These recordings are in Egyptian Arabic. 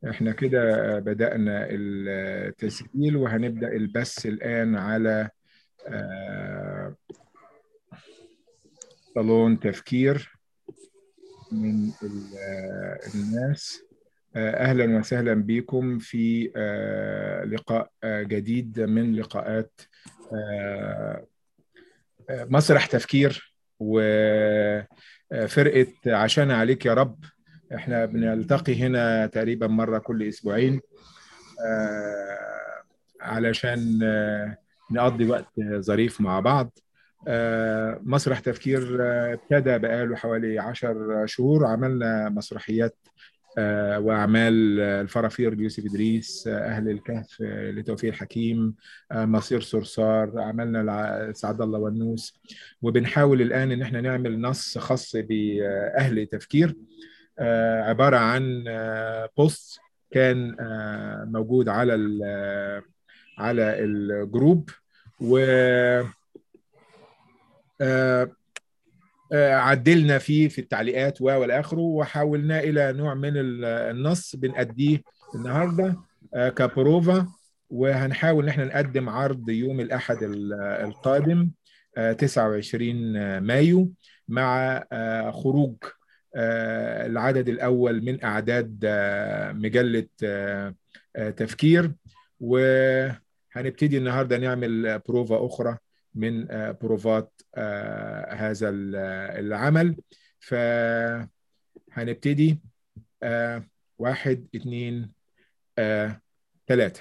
احنا كده بدأنا التسجيل وهنبدأ البث الآن على آه، صالون تفكير من ال- آه، الناس آه، أهلا وسهلا بكم في آه، لقاء آه، جديد من لقاءات آه، آه، مسرح تفكير وفرقة عشان عليك يا رب احنا بنلتقي هنا تقريبا مرة كل أسبوعين آه، علشان آه، نقضي وقت ظريف مع بعض آه، مسرح تفكير آه، ابتدى بقاله حوالي عشر شهور عملنا مسرحيات آه، وأعمال آه، الفرافير ليوسف إدريس آه، أهل الكهف آه، لتوفيق الحكيم آه، مصير صرصار عملنا الع- سعد الله والنوس وبنحاول الآن إن احنا نعمل نص خاص بأهل تفكير آه، عبارة عن آه، بوست كان آه، موجود على ال- آه، على الجروب و آه، آه، عدلنا فيه في التعليقات و والى اخره وحولناه الى نوع من ال- النص بنأديه النهارده آه، كبروفا وهنحاول ان احنا نقدم عرض يوم الاحد ال- القادم آه، 29 مايو مع آه، خروج آه، العدد الاول من اعداد آه، مجله آه، آه، تفكير وهنبتدي النهارده نعمل بروفا اخرى من آه، بروفات آه، هذا ال- العمل فهنبتدي آه، واحد اتنين آه، تلاتة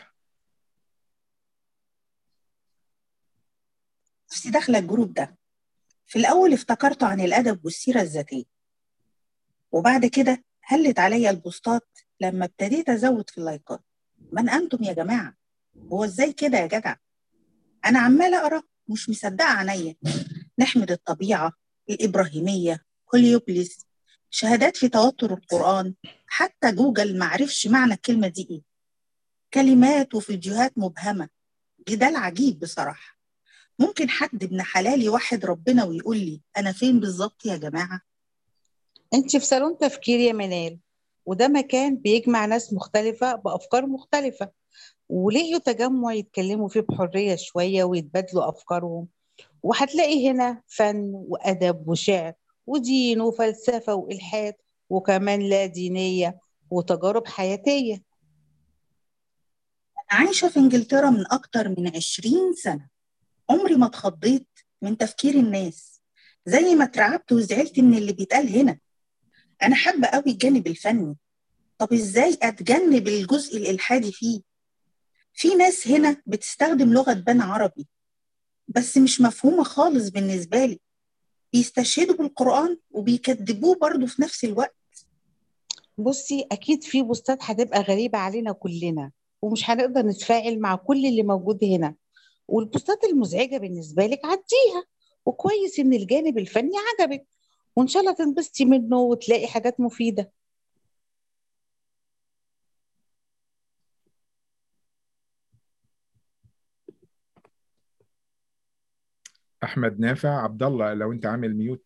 نفسي داخله الجروب ده في الاول افتكرته عن الادب والسيره الذاتيه وبعد كده هلت عليا البوستات لما ابتديت ازود في اللايكات من انتم يا جماعه هو ازاي كده يا جدع انا عماله اقرا مش مصدقه عينيا نحمد الطبيعه الابراهيميه هوليوبليس شهادات في توتر القران حتى جوجل معرفش معنى الكلمه دي ايه كلمات وفيديوهات مبهمه جدال عجيب بصراحه ممكن حد ابن حلال يوحد ربنا ويقول لي انا فين بالظبط يا جماعه انت في صالون تفكير يا منال وده مكان بيجمع ناس مختلفة بأفكار مختلفة ولقيوا تجمع يتكلموا فيه بحرية شوية ويتبادلوا أفكارهم وهتلاقي هنا فن وأدب وشعر ودين وفلسفة وإلحاد وكمان لا دينية وتجارب حياتية أنا عايشة في إنجلترا من أكتر من عشرين سنة عمري ما اتخضيت من تفكير الناس زي ما اترعبت وزعلت من اللي بيتقال هنا أنا حابة قوي الجانب الفني طب إزاي أتجنب الجزء الإلحادي فيه في ناس هنا بتستخدم لغة بان عربي بس مش مفهومة خالص بالنسبة لي بيستشهدوا بالقرآن وبيكذبوه برضه في نفس الوقت بصي أكيد في بوستات هتبقى غريبة علينا كلنا ومش هنقدر نتفاعل مع كل اللي موجود هنا والبوستات المزعجة بالنسبة لك عديها وكويس إن الجانب الفني عجبك وإن شاء الله تنبسطي منه وتلاقي حاجات مفيدة أحمد نافع عبد الله لو أنت عامل ميوت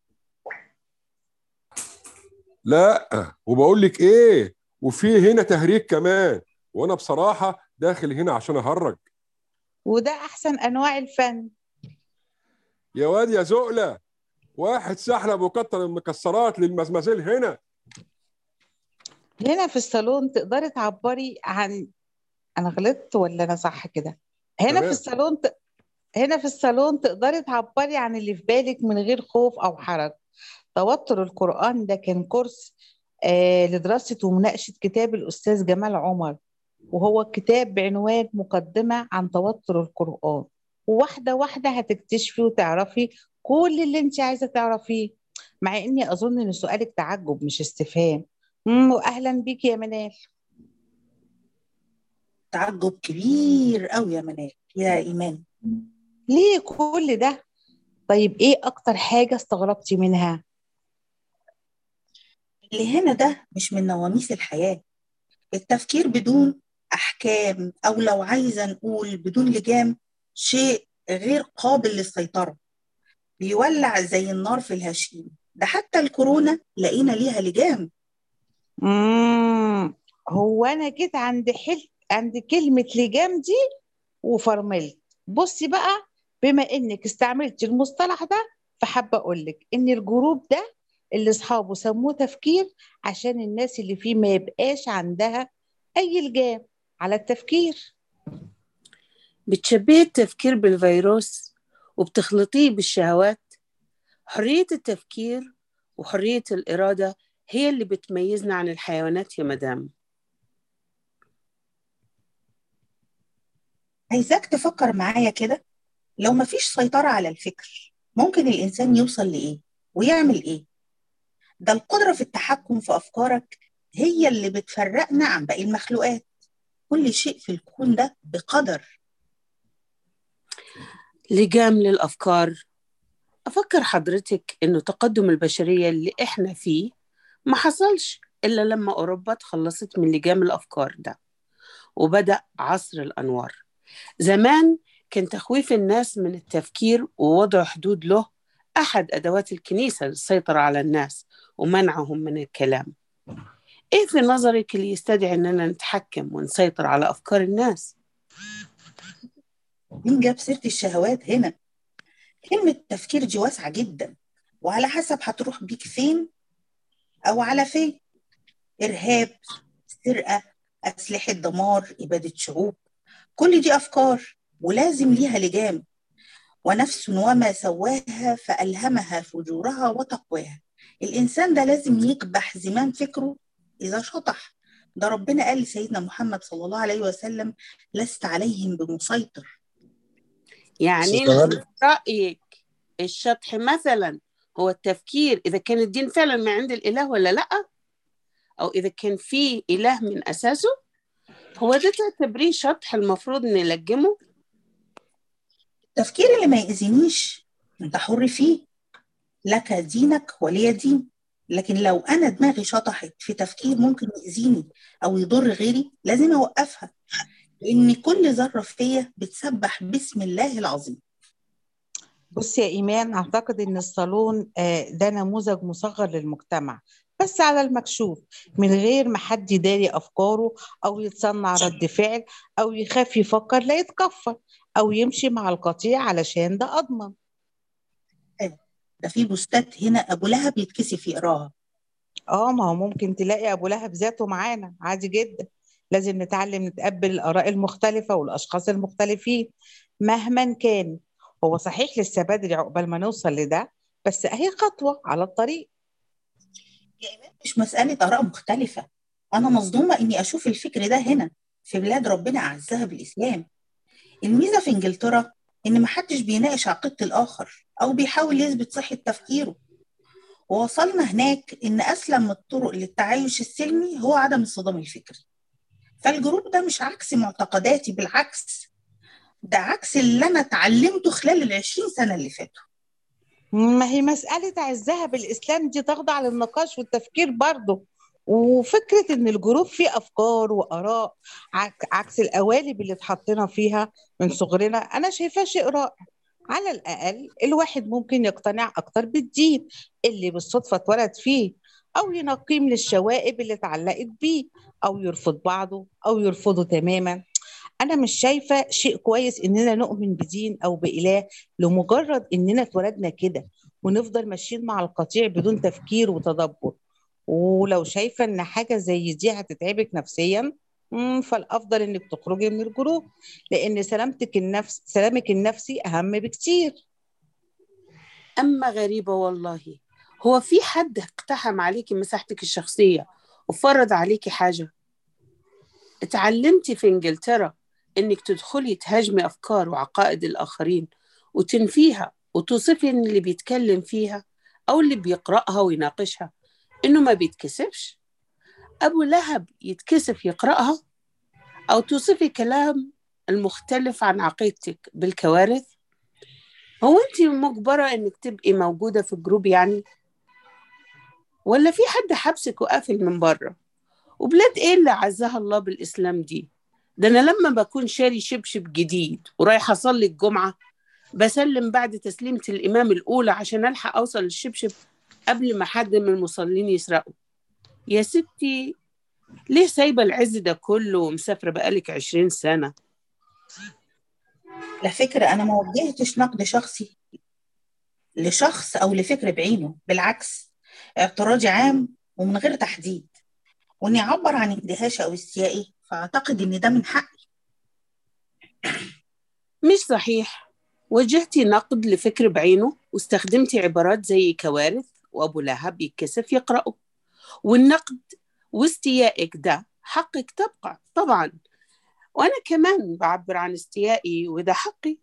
لا وبقول لك ايه وفي هنا تهريج كمان وانا بصراحه داخل هنا عشان اهرج وده أحسن أنواع الفن يا واد يا زقله واحد سحلب وكتر المكسرات للمزمزيل هنا هنا في الصالون تقدري تعبري عن أنا غلطت ولا أنا صح كده هنا تمام. في الصالون ت... هنا في الصالون تقدري تعبري عن اللي في بالك من غير خوف أو حرج توتر القرآن ده كان كورس آه لدراسة ومناقشة كتاب الأستاذ جمال عمر وهو كتاب بعنوان مقدمة عن توتر القرآن وواحدة واحدة هتكتشفي وتعرفي كل اللي انت عايزة تعرفيه مع اني اظن ان سؤالك تعجب مش استفهام امم واهلا بيك يا منال تعجب كبير قوي يا منال يا إيمان ليه كل ده طيب ايه اكتر حاجة استغربتي منها اللي هنا ده مش من نواميس الحياة التفكير بدون أحكام أو لو عايزة نقول بدون لجام شيء غير قابل للسيطرة بيولع زي النار في الهشيم ده حتى الكورونا لقينا ليها لجام امم هو انا جيت عند حل عند كلمة لجام دي وفرملت بصي بقى بما انك استعملت المصطلح ده فحابة اقول لك ان الجروب ده اللي اصحابه سموه تفكير عشان الناس اللي فيه ما يبقاش عندها اي لجام على التفكير بتشبهي التفكير بالفيروس وبتخلطيه بالشهوات حرية التفكير وحرية الإرادة هي اللي بتميزنا عن الحيوانات يا مدام عايزاك تفكر معايا كده لو مفيش سيطرة على الفكر ممكن الإنسان يوصل لإيه ويعمل إيه ده القدرة في التحكم في أفكارك هي اللي بتفرقنا عن باقي المخلوقات كل شيء في الكون ده بقدر لجام للأفكار أفكر حضرتك إنه تقدم البشرية اللي إحنا فيه ما حصلش إلا لما أوروبا تخلصت من لجام الأفكار ده وبدأ عصر الأنوار زمان كان تخويف الناس من التفكير ووضع حدود له أحد أدوات الكنيسة للسيطرة على الناس ومنعهم من الكلام إيه في نظرك اللي يستدعي إننا نتحكم ونسيطر على أفكار الناس؟ مين جاب سيرة الشهوات هنا كلمة تفكير دي واسعة جدا وعلى حسب هتروح بيك فين أو على فين إرهاب سرقة أسلحة دمار إبادة شعوب كل دي أفكار ولازم ليها لجام ونفس وما سواها فألهمها فجورها وتقواها الإنسان ده لازم يكبح زمام فكره إذا شطح ده ربنا قال لسيدنا محمد صلى الله عليه وسلم لست عليهم بمسيطر يعني شكراً. من رأيك الشطح مثلا هو التفكير إذا كان الدين فعلا من عند الإله ولا لأ أو إذا كان في إله من أساسه هو ده تعتبريه شطح المفروض نلجمه التفكير اللي ما يأذينيش انت حر فيه لك دينك ولي دين لكن لو انا دماغي شطحت في تفكير ممكن يأذيني او يضر غيري لازم اوقفها لان كل ذره فيا بتسبح باسم الله العظيم بصي يا إيمان أعتقد إن الصالون آه، ده نموذج مصغر للمجتمع بس على المكشوف من غير ما حد يداري أفكاره أو يتصنع رد فعل أو يخاف يفكر لا يتكفر أو يمشي مع القطيع علشان ده أضمن ده في بوستات هنا ابو لهب يتكسف يقراها اه ما هو ممكن تلاقي ابو لهب ذاته معانا عادي جدا لازم نتعلم نتقبل الاراء المختلفه والاشخاص المختلفين مهما كان هو صحيح لسه بدري عقبال ما نوصل لده بس اهي خطوه على الطريق يا إيمان مش مسألة آراء مختلفة أنا مصدومة إني أشوف الفكر ده هنا في بلاد ربنا أعزها بالإسلام الميزة في إنجلترا إن محدش بيناقش عقيدة الآخر أو بيحاول يثبت صحة تفكيره ووصلنا هناك إن أسلم الطرق للتعايش السلمي هو عدم الصدام الفكري فالجروب ده مش عكس معتقداتي بالعكس ده عكس اللي أنا اتعلمته خلال العشرين سنة اللي فاتوا ما هي مسألة عزها بالإسلام دي تخضع للنقاش والتفكير برضه وفكرة إن الجروب فيه أفكار وآراء عك- عكس القوالب اللي اتحطينا فيها من صغرنا أنا شايفاه شيء رائع على الأقل الواحد ممكن يقتنع أكتر بالدين اللي بالصدفة اتولد فيه أو ينقيه من الشوائب اللي اتعلقت بيه أو يرفض بعضه أو يرفضه تماما أنا مش شايفة شيء كويس إننا نؤمن بدين أو بإله لمجرد إننا اتولدنا كده ونفضل ماشيين مع القطيع بدون تفكير وتدبر ولو شايفة إن حاجة زي دي هتتعبك نفسيا مم، فالأفضل إنك تخرجي من الجروب لأن سلامتك النفس سلامك النفسي أهم بكتير أما غريبة والله هو في حد اقتحم عليكي مساحتك الشخصية وفرض عليكي حاجة اتعلمتي في إنجلترا إنك تدخلي تهاجمي أفكار وعقائد الآخرين وتنفيها وتوصفي إن اللي بيتكلم فيها أو اللي بيقرأها ويناقشها إنه ما بيتكسفش أبو لهب يتكسف يقرأها أو توصفي كلام المختلف عن عقيدتك بالكوارث هو أنت مجبرة إنك تبقي موجودة في الجروب يعني ولا في حد حبسك وقافل من بره وبلاد إيه اللي عزها الله بالإسلام دي ده أنا لما بكون شاري شبشب جديد ورايحة أصلي الجمعة بسلم بعد تسليمة الإمام الأولى عشان ألحق أوصل للشبشب قبل ما حد من المصلين يسرقه يا ستي ليه سايبة العز ده كله ومسافرة بقالك عشرين سنة على فكرة أنا ما وجهتش نقد شخصي لشخص أو لفكر بعينه بالعكس اعتراضي عام ومن غير تحديد وإني أعبر عن اندهاشي أو استيائي فأعتقد إن ده من حقي مش صحيح وجهتي نقد لفكر بعينه واستخدمتي عبارات زي كوارث وأبو لهب يتكسف يقرأه والنقد واستيائك ده حقك تبقى طبعا وأنا كمان بعبر عن استيائي وده حقي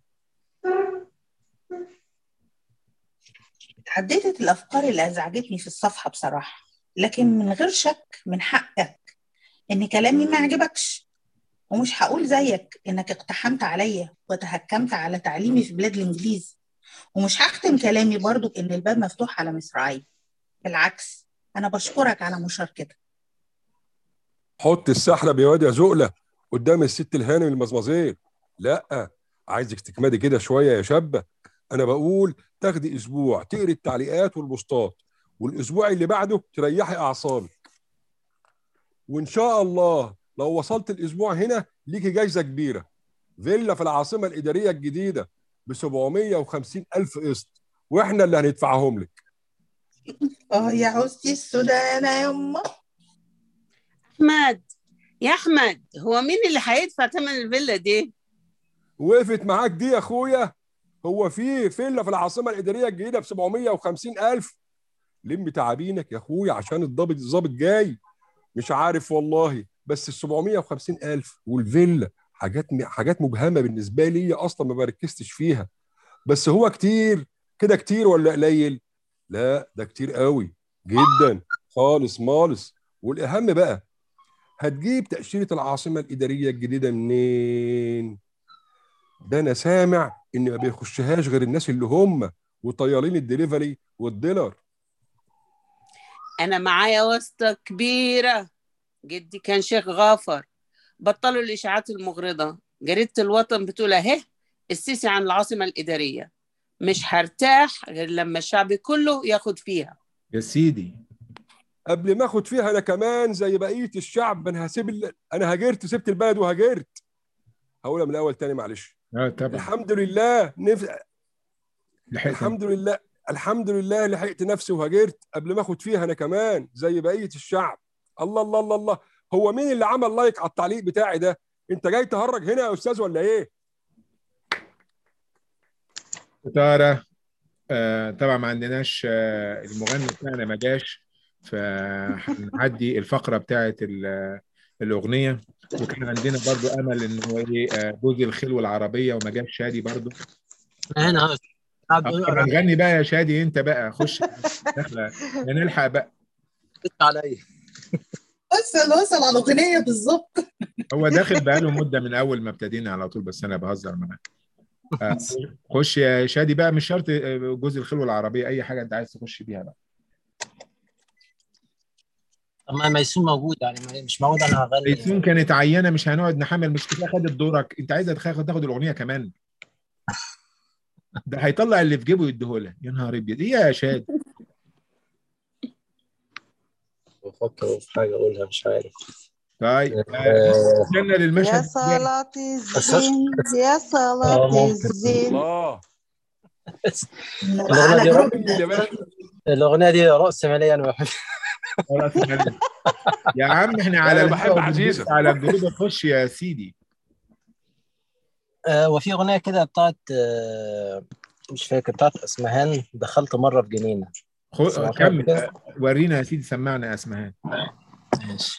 اتعددت الأفكار اللي أزعجتني في الصفحة بصراحة لكن من غير شك من حقك إن كلامي ما عجبكش ومش هقول زيك إنك اقتحمت عليا وتهكمت على تعليمي في بلاد الإنجليز ومش هختم كلامي برضو إن الباب مفتوح على مصراعي بالعكس أنا بشكرك على مشاركتك حط السحلب يا واد يا زقله قدام الست الهانم المزمزير لا عايزك تكمدي كده شويه يا شابه انا بقول تاخدي اسبوع تقري التعليقات والبوستات والاسبوع اللي بعده تريحي اعصابك وان شاء الله لو وصلت الاسبوع هنا ليكي جايزه كبيره فيلا في العاصمه الاداريه الجديده ب 750 الف قسط واحنا اللي هندفعهم لك اه يا عوزتي السودانة يا أمه أحمد يا أحمد هو مين اللي هيدفع ثمن الفيلا دي؟ وقفت معاك دي يا اخويا هو في فيلا في العاصمه الاداريه الجديده ب 750 الف لم تعابينك يا اخويا عشان الضابط الضابط جاي مش عارف والله بس ال 750 الف والفيلا حاجات حاجات مبهمه بالنسبه لي اصلا ما بركزتش فيها بس هو كتير كده كتير ولا قليل لا ده كتير قوي جدا خالص مالص والاهم بقى هتجيب تاشيره العاصمه الاداريه الجديده منين ده انا سامع ان ما بيخشهاش غير الناس اللي هم وطيارين الدليفري والديلر أنا معايا واسطة كبيرة جدي كان شيخ غافر بطلوا الإشاعات المغرضة جريدة الوطن بتقول أهي السيسي عن العاصمة الإدارية مش هرتاح غير لما الشعب كله ياخد فيها يا سيدي قبل ما اخد فيها انا كمان زي بقيه الشعب انا هسيب ال... انا هاجرت سبت البلد وهاجرت هقولها من الاول تاني معلش اه طبعا الحمد لله نف... لحقت الحمد لله الحمد لله لحقت نفسي وهاجرت قبل ما اخد فيها انا كمان زي بقيه الشعب الله الله الله الله هو مين اللي عمل لايك على التعليق بتاعي ده انت جاي تهرج هنا يا استاذ ولا ايه ستارة آه طبعا ما عندناش آه المغني بتاعنا ما جاش فهنعدي الفقرة بتاعت ال- الأغنية وكان عندنا برضو أمل إن هو إيه آه، جوز الخلوة العربية وما جاش شادي برضو أنا هنا أهو. قاعد آه، بقول طب هنغني بقى يا شادي أنت بقى خش داخلة يا نلحق بقى عليا وصل وصل على الأغنية بالظبط هو داخل بقاله مدة من أول ما ابتدينا على طول بس أنا بهزر معاه آه، خش يا شادي بقى مش شرط آه، جوز الخلوة العربية أي حاجة أنت عايز تخش بيها بقى اما ميسون موجود يعني ما- مش موجود انا هغني ميسون كانت عيانة مش هنقعد نحمل مش كفاية خدت دورك أنت عايزة تاخد تاخد الأغنية كمان ده هيطلع اللي في جيبه يديهولها يا نهار ابيض ايه يا شادي بفكر في حاجه اقولها مش عارف طيب آه، آه، استنى يا للمشهد صلاة بس- الزين يا آه، صلاة ممكن. الزين الله الأغنية على دي جروب يا باشا الاغنيه دي راس ماليه انا بحب خلاص خلي. يا عم احنا على أنا بحب الهوا عزيزة. على الجروب خش يا سيدي آه وفي اغنيه كده بتاعت آه مش فاكر بتاعت اسمهان دخلت مره في جنينه خو... سمعتها قبل كمل كده؟ ورينا يا سيدي سمعنا اسمها ماشي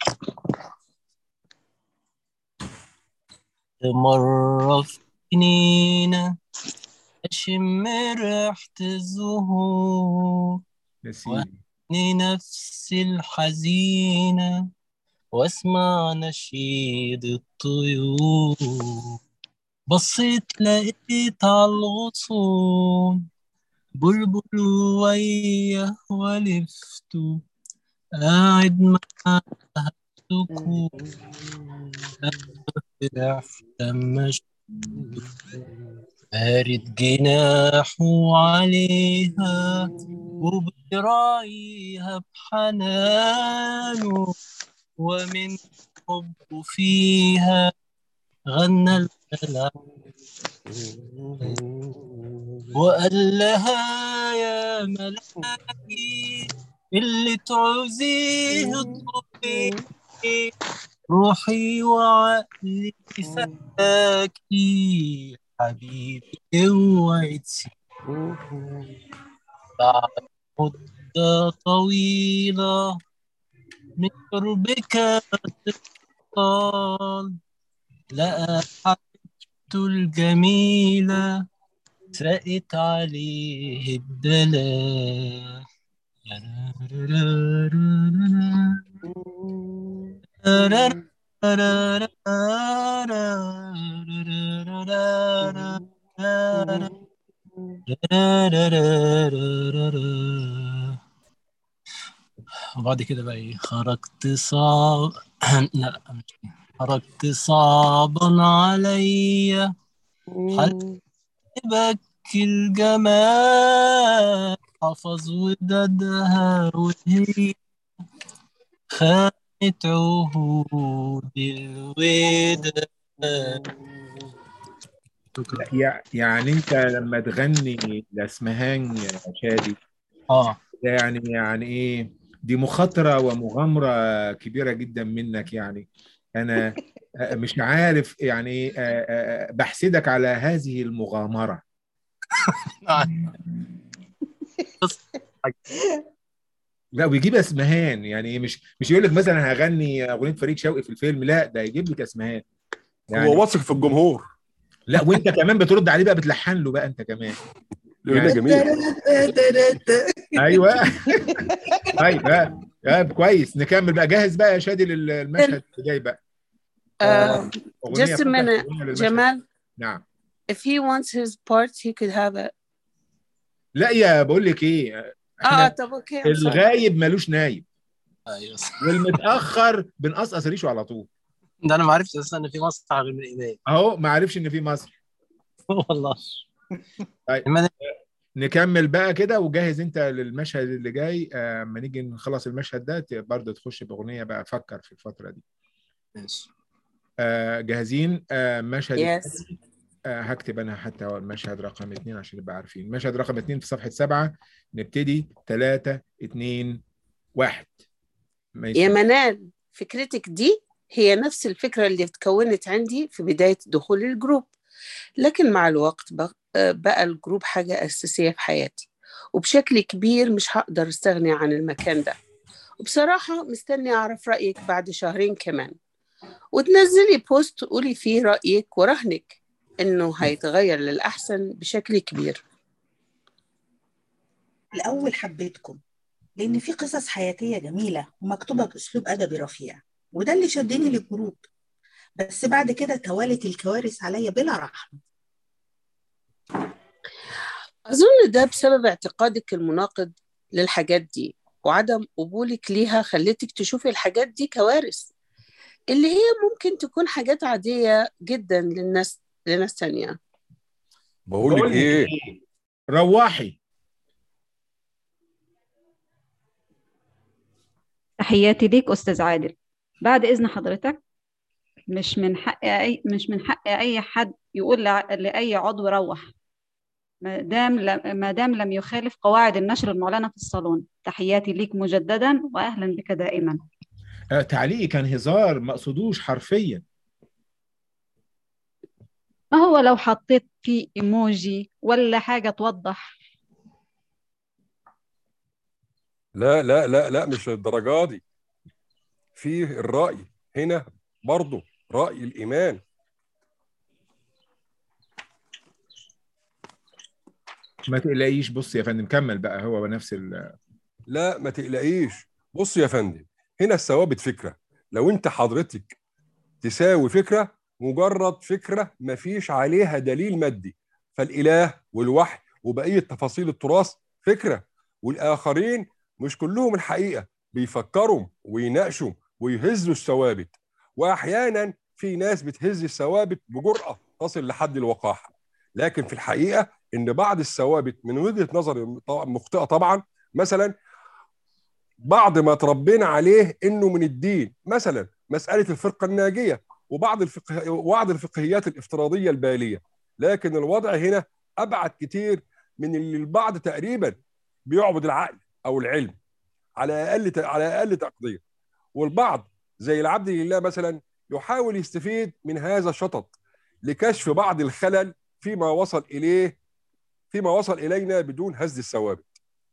مرة في جنينة أشم ريحة الزهور يا سيدي نفسي الحزينة واسمع نشيد الطيور بصيت لقيت على الغصون بلبل وياه ولفته قاعد معاها سكون فرح لما شفته بارد جناحه عليها وبيراعيها بحنانه ومن حب فيها غنى البلع وقال لها يا ملاكي اللي تعوزيه اطلبي روحي وعقلي فداكي حبيبي اوعي تسيبي بعد مدة طويلة من قربك تطال لقى حبيبته الجميلة سقت عليه الدلال وبعد كده بقى ايه خرجت صعب لا مش دي. خرجت صعبا عليا حبك الجمال حفظ ودادها وهي خانت عهود الوداد شكرا يع- يعني انت لما تغني لاسمهان يا شادي اه ده يعني يعني ايه دي مخاطرة ومغامرة كبيرة جدا منك يعني انا آه، مش عارف يعني ايه آه، آه، بحسدك على هذه المغامرة لا ويجيب اسمهان يعني إيه مش مش يقول لك مثلا هغني اغنية فريد شوقي في الفيلم لا ده يجيب لك اسمهان يعني هو واثق في الجمهور لا وانت كمان بترد عليه بقى بتلحن له بقى انت كمان لأنه جميل ايوه طيب ها ها كويس نكمل بقى جاهز بقى يا شادي للمشهد اللي جاي بقى Uh, أغنية just a فتح minute أغنية للمشهد. Jamal نعم if he wants his part he could have it لا يا بقول لك ايه اه احنا طب اوكي I'm sorry. الغايب ملوش نايب ايوه والمتاخر بنقصقص ريشه على طول ده انا ما عرفتش اصلا ان في مسرح غير من ايديا اهو ما عرفش ان في مصر والله طيب لما نكمل بقى كده وجهز انت للمشهد اللي جاي آه، اما نيجي نخلص المشهد ده ت- برضه تخش باغنيه بقى فكر في الفتره دي ماشي آه، جاهزين آه، مشهد Yes. آه، هكتب انا حتى هو المشهد رقم اثنين عشان نبقى عارفين المشهد رقم اثنين في صفحة سبعة نبتدي ثلاثة اثنين واحد ما يا يسمع. منال فكرتك دي هي نفس الفكرة اللي اتكونت عندي في بداية دخول الجروب لكن مع الوقت بق- آه، بقى الجروب حاجة أساسية في حياتي وبشكل كبير مش هقدر استغني عن المكان ده وبصراحة مستني أعرف رأيك بعد شهرين كمان وتنزلي بوست تقولي فيه رأيك ورهنك إنه هيتغير للأحسن بشكل كبير الأول حبيتكم لأن في قصص حياتية جميلة ومكتوبة بأسلوب أدبي رفيع وده اللي شدني للجروب بس بعد كده توالت الكوارث عليا بلا رحمة أظن ده بسبب اعتقادك المناقض للحاجات دي وعدم قبولك ليها خلتك تشوفي الحاجات دي كوارث اللي هي ممكن تكون حاجات عادية جدا للناس لناس تانية بقول لك بقول لك ايه رواحي تحياتي ليك أستاذ عادل بعد إذن حضرتك مش من حق أي مش من حق أي حد يقول لع- لأي عضو روح ما دام لم ما دام لم يخالف قواعد النشر المعلنة في الصالون تحياتي ليك مجددا وأهلا بك دائما آه، تعليقي كان هزار ما اقصدوش حرفيا ما هو لو حطيت فيه إيموجي ولا حاجة توضح لا لا لا لا مش للدرجه دي في الرأي هنا برضه رأي الإيمان ما تقلقيش بص يا فندم كمل بقى هو نفس ال لا ما تقلقيش بص يا فندم هنا الثوابت فكرة لو انت حضرتك تساوي فكرة مجرد فكرة ما فيش عليها دليل مادي فالإله والوحي وبقية تفاصيل التراث فكرة والآخرين مش كلهم الحقيقة بيفكروا ويناقشوا ويهزوا الثوابت وأحيانا في ناس بتهز الثوابت بجرأة تصل لحد الوقاحة لكن في الحقيقة إن بعض الثوابت من وجهة نظري مخطئة طبعا مثلا بعض ما تربينا عليه انه من الدين مثلا مساله الفرقه الناجيه وبعض الفقه وبعض الفقهيات الافتراضيه الباليه لكن الوضع هنا ابعد كتير من اللي البعض تقريبا بيعبد العقل او العلم على اقل على اقل تقدير والبعض زي العبد لله مثلا يحاول يستفيد من هذا الشطط لكشف بعض الخلل فيما وصل اليه فيما وصل الينا بدون هز الثوابت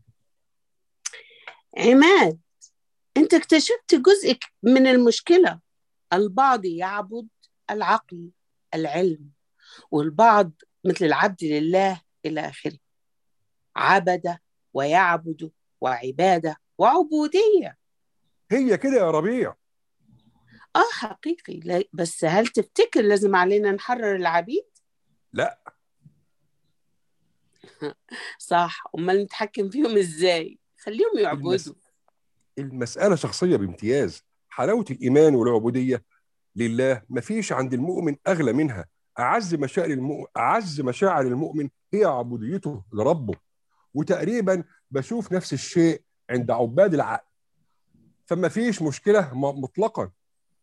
عماد انت اكتشفت جزء من المشكله البعض يعبد العقل العلم والبعض مثل العبد لله الى اخره عبد ويعبد وعباده وعبوديه هي كده يا ربيع اه حقيقي لا بس هل تفتكر لازم علينا نحرر العبيد لا صح امال نتحكم فيهم ازاي خليهم يعبدوا المس... المساله شخصيه بامتياز حلاوه الايمان والعبوديه لله مفيش عند المؤمن اغلى منها اعز مشاعر المؤمن اعز مشاعر المؤمن هي عبوديته لربه وتقريبا بشوف نفس الشيء عند عباد العقل فما فيش مشكله م- مطلقا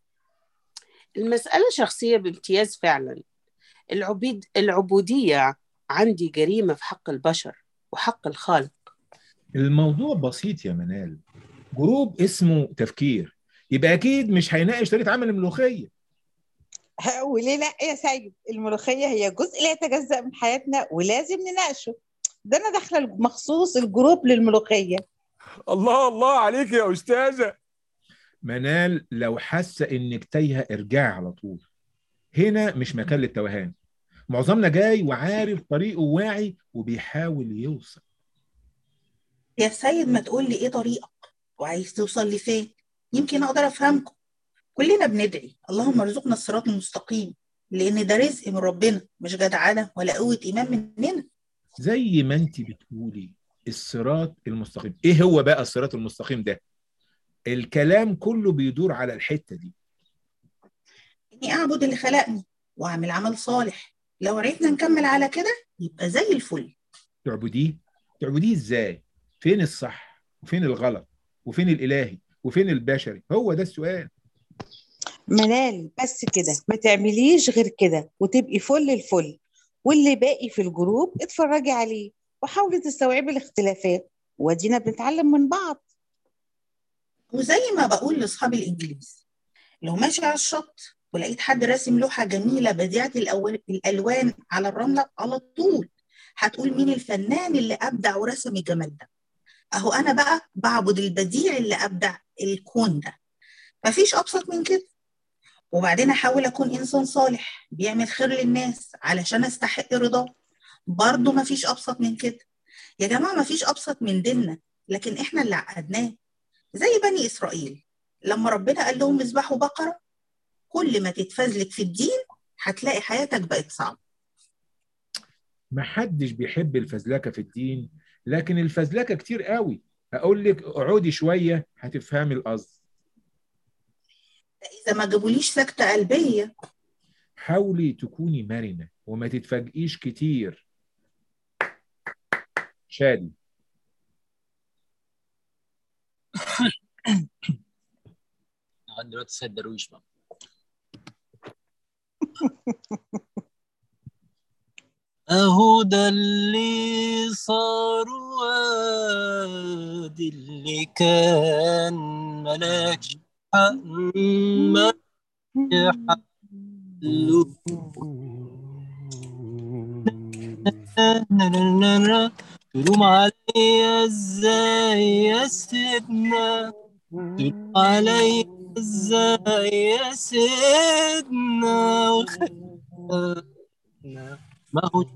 المسألة شخصية بامتياز فعلا العبيد العبودية عندي جريمة في حق البشر وحق الخالق الموضوع بسيط يا منال جروب اسمه تفكير يبقى اكيد مش هيناقش طريقه عمل الملوخيه وليه لا يا سيد الملوخية هي جزء لا يتجزأ من حياتنا ولازم نناقشه ده انا داخله مخصوص الجروب للملوخية الله الله عليك يا استاذه منال لو حاسه انك تايهه ارجعي على طول هنا مش مكان للتوهان معظمنا جاي وعارف طريقه واعي وبيحاول يوصل يا سيد ما تقول لي ايه طريقك وعايز توصل لفين يمكن اقدر افهمكم كلنا بندعي اللهم ارزقنا الصراط المستقيم لان ده رزق من ربنا مش جدعنه ولا قوه ايمان مننا زي ما انت بتقولي الصراط المستقيم ايه هو بقى الصراط المستقيم ده الكلام كله بيدور على الحته دي اني اعبد اللي خلقني واعمل عمل صالح لو عرفنا نكمل على كده يبقى زي الفل تعبديه تعبديه ازاي فين الصح وفين الغلط وفين الالهي وفين البشري هو ده السؤال منال بس كده ما تعمليش غير كده وتبقي فل الفل واللي باقي في الجروب اتفرجي عليه وحاولي تستوعبي الاختلافات وادينا بنتعلم من بعض وزي ما بقول لاصحابي الانجليز لو ماشي على الشط ولقيت حد راسم لوحه جميله بديعه الأول- الالوان على الرمله على طول هتقول مين الفنان اللي ابدع ورسم الجمال ده اهو انا بقى بعبد البديع اللي ابدع الكون ده مفيش ابسط من كده وبعدين احاول اكون انسان صالح بيعمل خير للناس علشان استحق رضاه برضه مفيش ابسط من كده يا جماعه مفيش ابسط من ديننا لكن احنا اللي عقدناه زي بني اسرائيل لما ربنا قال لهم اذبحوا بقره كل ما تتفزلك في الدين هتلاقي حياتك بقت صعبه ما حدش بيحب الفزلكه في الدين لكن الفزلكه كتير قوي اقول لك اقعدي شويه هتفهمي القصد اذا ما جابوليش سكته قلبيه حاولي تكوني مرنه وما تتفاجئيش كتير شادي لغايه دلوقتي سيد درويش بقى اهو ده اللي صار وادي اللي كان ملاكش حق ما يحلو تلوم عليا ازاي يا سيدنا تلوم عليا ازاي يا سيدنا وخدنا ما هو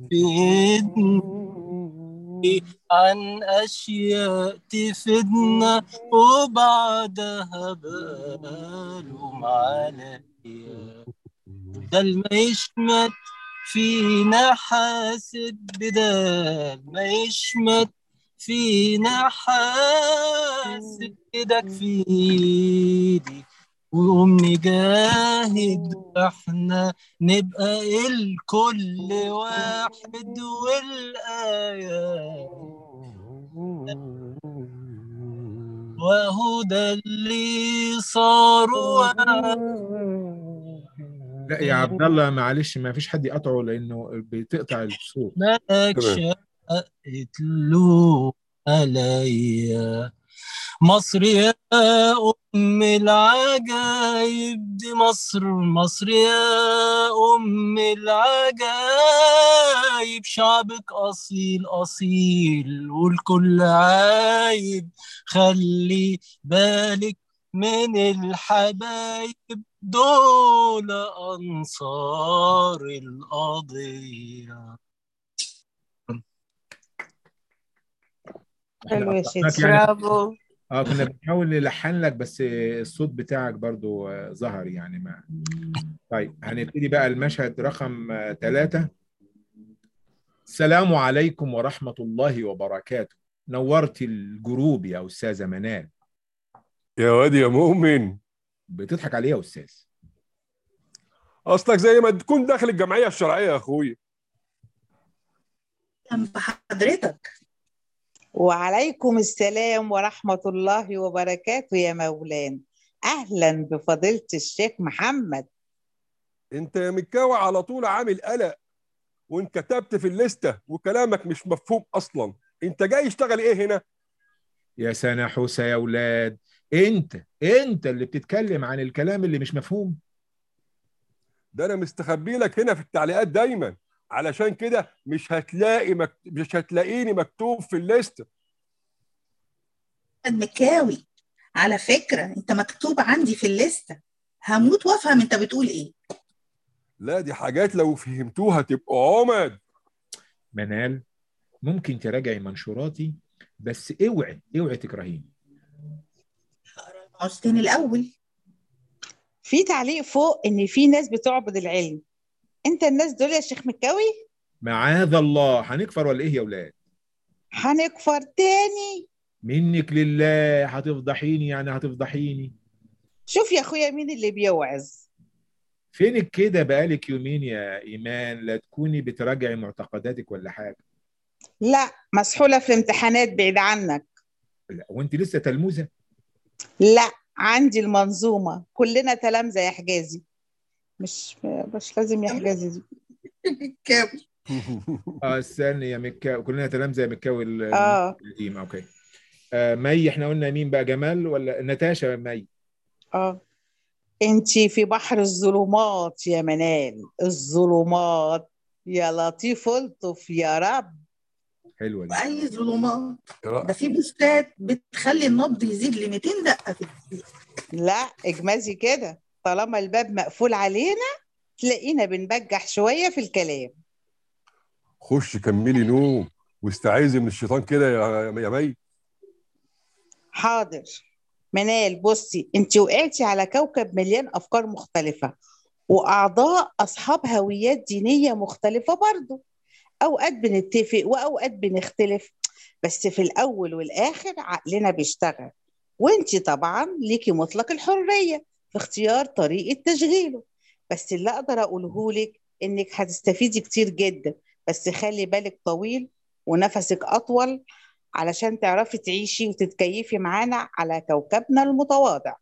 تفيدني عن أشياء تفيدنا وبعدها بالوم عليا بدل ما يشمت فينا حاسد بدل ما يشمت فينا حاسد ايدك في ايدي وقوم نجاهد واحنا نبقى الكل واحد والآية وهدى اللي صاروا لا يا عبد الله معلش ما فيش حد يقطعه لانه بتقطع الصوت مالك تمام. شقت له عليا مصر يا أم العجايب دي مصر مصر يا أم العجايب شعبك أصيل أصيل والكل عايب خلي بالك من الحبايب دول أنصار القضية حلو يا قطعناك شيخ يعني برافو اه كنا بنحاول نلحن لك بس الصوت بتاعك برضو آه، ظهر يعني ما طيب هنبتدي بقى المشهد رقم ثلاثة السلام عليكم ورحمة الله وبركاته نورت الجروب يا أستاذة منال يا واد يا مؤمن بتضحك عليه يا أستاذ اصلك زي ما تكون داخل الجمعيه الشرعيه يا اخويا بحضرتك وعليكم السلام ورحمة الله وبركاته يا مولانا أهلا بفضيلة الشيخ محمد انت يا متكاوي على طول عامل قلق وانت كتبت في الليسته وكلامك مش مفهوم اصلا انت جاي اشتغل ايه هنا يا سنة حوسة يا أولاد أنت أنت اللي بتتكلم عن الكلام اللي مش مفهوم ده انا مستخبي لك هنا في التعليقات دايما علشان كده مش هتلاقي مك... مش هتلاقيني مكتوب في الليسته أحمد مكاوي على فكرة أنت مكتوب عندي في الليستة هموت وأفهم أنت بتقول إيه لا دي حاجات لو فهمتوها تبقوا عمد منال ممكن تراجعي منشوراتي بس اوعي اوعي تكرهيني عاوزتين الأول في تعليق فوق إن في ناس بتعبد العلم أنت الناس دول يا شيخ مكاوي معاذ الله هنكفر ولا ايه يا اولاد هنكفر تاني منك لله هتفضحيني يعني هتفضحيني شوف يا أخويا مين اللي بيوعظ فينك كده بقالك يومين يا ايمان لا تكوني بتراجعي معتقداتك ولا حاجه لا مسحولة في امتحانات بعيد عنك لا وانت لسه تلموذه لا عندي المنظومة كلنا تلامذة يا حجازي مش مش لازم يا حجازي دي مكاوي اه استني يا مكاوي كلنا تلامذه يا مكاوي ال- اه القديم اوكي آه مي احنا قلنا مين بقى جمال ولا نتاشا مي اه انتي في بحر الظلمات يا منال الظلمات يا لطيف الطف يا رب حلوه دي وأي ظلمات ده في بوستات بتخلي النبض يزيد ل 200 دقة في الدقيقة لا اجمازي كده طالما الباب مقفول علينا تلاقينا بنبجح شوية في الكلام خش كملي نوم واستعيذي من الشيطان كده يا يا مي حاضر منال بصي انت وقعتي على كوكب مليان افكار مختلفة واعضاء اصحاب هويات دينية مختلفة برضو اوقات بنتفق واوقات بنختلف بس في الاول والاخر عقلنا بيشتغل وانت طبعا ليكي مطلق الحرية في اختيار طريقة تشغيله بس اللي اقدر اقوله لك انك هتستفيدي كتير جدا بس خلي بالك طويل ونفسك اطول علشان تعرفي تعيشي وتتكيفي معانا على كوكبنا المتواضع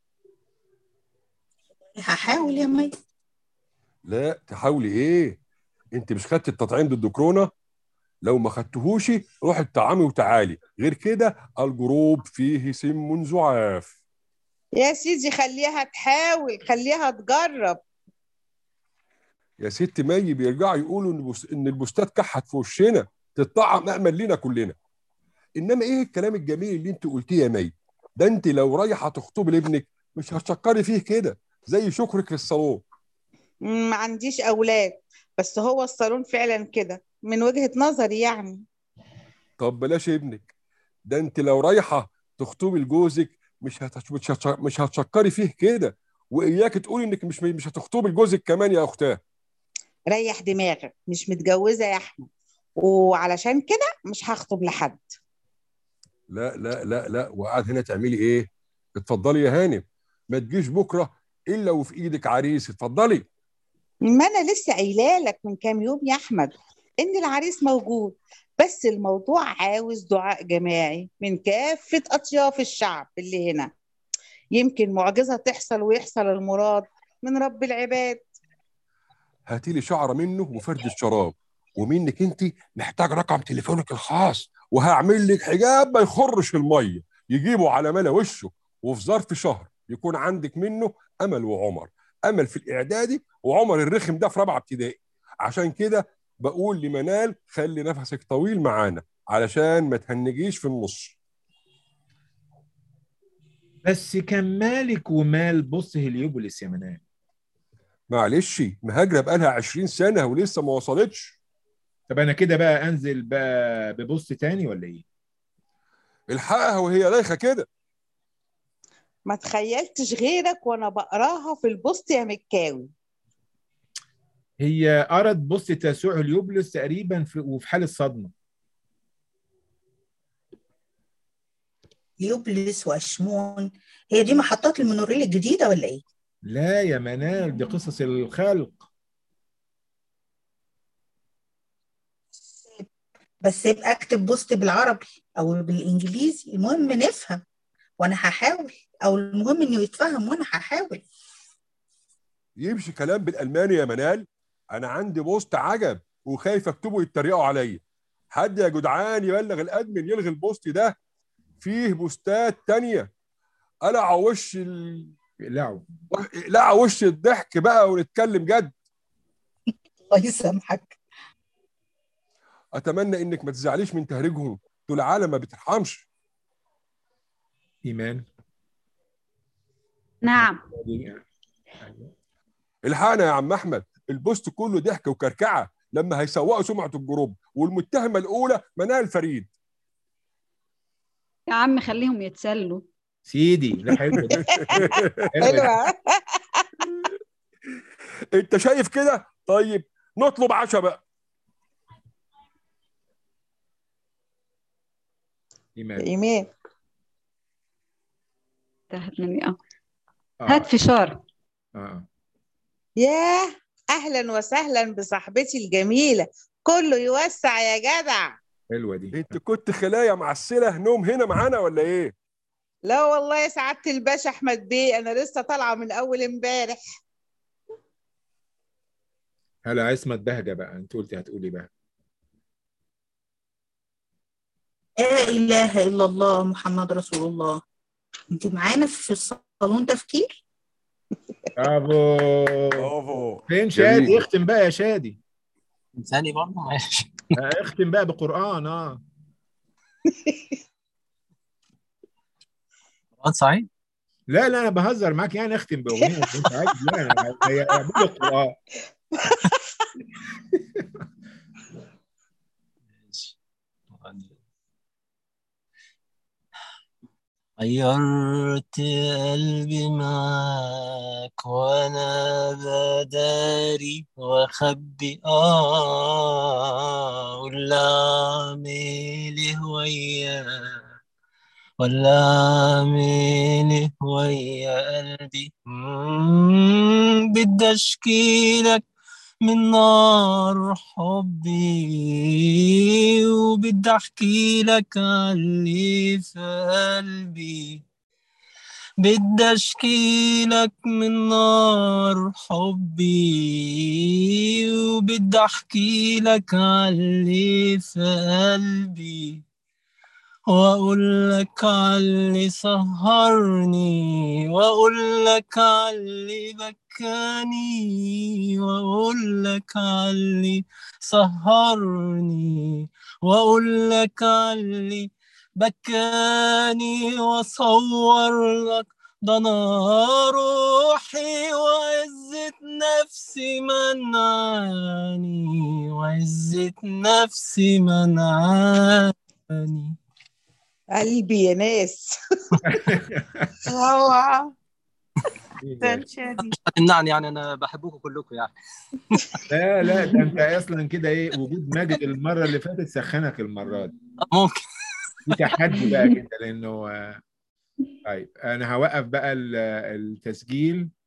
هحاول يا مي لا تحاولي ايه انت مش خدت التطعيم ضد كورونا لو ما خدتهوش روح الطعامي وتعالي غير كده الجروب فيه سم زعاف يا سيدي خليها تحاول خليها تجرب يا ست مي بيرجعوا يقولوا ان بس- ان البوستات كحت في وشنا تطعم امل لينا كلنا انما ايه الكلام الجميل اللي انت قلتيه يا مي ده انت لو رايحه تخطبي لابنك مش هتشكري فيه كده زي شكرك في الصالون ما عنديش اولاد بس هو الصالون فعلا كده من وجهة نظري يعني طب بلاش ابنك ده انت لو رايحه تخطبي لجوزك مش هتش... مش, هتش... مش هتشكري فيه كده واياك تقولي انك مش مش هتخطبي لجوزك كمان يا اختاه ريح دماغك مش متجوزة يا احمد وعلشان كده مش هخطب لحد لا لا لا لا وقاعد هنا تعملي ايه اتفضلي يا هانم ما تجيش بكره الا وفي ايدك عريس اتفضلي ما انا لسه قايله لك من كام يوم يا احمد إن العريس موجود بس الموضوع عاوز دعاء جماعي من كافة أطياف الشعب اللي هنا يمكن معجزة تحصل ويحصل المراد من رب العباد هاتي لي شعره منه وفرد الشراب ومنك انت محتاج رقم تليفونك الخاص وهعمل لك حجاب ما يخرش الميه يجيبه على ملا وشه وفي ظرف شهر يكون عندك منه امل وعمر امل في الاعدادي وعمر الرخم ده في رابعه ابتدائي عشان كده بقول لمنال خلي نفسك طويل معانا علشان ما تهنجيش في النص بس كان مالك ومال بص هليوبوليس يا منال معلش مهاجره بقالها 20 سنه ولسه ما وصلتش طب انا كده بقى انزل بقى ببص تاني ولا ايه الحقها وهي رايخه كده ما تخيلتش غيرك وأنا بقراها في البوست يا مكاوي هي قرت بص تسوع هليوبوليس تقريبا في وفي حاله صدمه ليوبلس واشمون هي دي محطات المونوريل الجديده ولا ايه؟ لا يا منال دي قصص الخلق بس يبقى اكتب بوست بالعربي او بالانجليزي المهم نفهم وانا هحاول او المهم انه يتفهم وانا هحاول يمشي كلام بالالماني يا منال انا عندي بوست عجب وخايف اكتبه يتريقوا عليا حد يا جدعان يبلغ الادمن يلغي البوست ده فيه بوستات تانية قلع وش ال... اقلعوا لا وش الضحك بقى ونتكلم جد الله يسامحك اتمنى انك ما تزعليش من تهريجهم دول العالم ما بترحمش ايمان نعم الحقنا يا عم احمد البوست كله ضحك وكركعه لما هيسوقوا سمعه الجروب والمتهمه الاولى منال فريد يا عم خليهم يتسلوا سيدي لا حلو ده حلو ده. حلوة انت شايف كده طيب نطلب عشاء بقى ايمان إيمان انتهت مني اه آه. هات فشار آه. ياه أهلا وسهلا بصاحبتي الجميلة كله يوسع يا جدع حلوه دي انت كنت خلايا معسله نوم هنا معانا ولا ايه لا والله يا سعادة الباشا أحمد بيه أنا لسه طالعة من أول امبارح هلا عصمت بهجه بقى انت قلتي هتقولي بقى لا اله الا الله محمد رسول الله انت معانا في الصالون تفكير برافو برافو فين شادي جميل. اختم بقى يا شادي ثاني برضه ماشي آه، اختم بقى بقران اه قرآن صحيح لا لا انا بهزر معاك يعني اختم باغنيه انت عايز لا أنا- هي اعمل القران ماشي. غيرت قلبي معاك وانا بداري واخبي اه ولا اعمل ايه وياك ولا اعمل ايه ويا قلبي مم، بدي اشكيلك من نار حبي وبدي احكي لك اللي في قلبي بدي اشكي لك من نار حبي وبدي احكي لك اللي في قلبي واقول لك اللي سهرني واقول لك اللي بكاني واقول لك اللي سهرني واقول لك اللي بكاني واصور لك ده انا روحي وعزة نفسي منعاني وعزة نفسي منعاني قلبي يا ناس روعة شادي تمنعني يعني انا بحبكم كلكم يعني لا لا ده انت اصلا كده ايه وجود ماجد المره اللي فاتت سخنك المره دي ممكن في تحدي بقى كده لانه آه، طيب انا هوقف بقى ال- التسجيل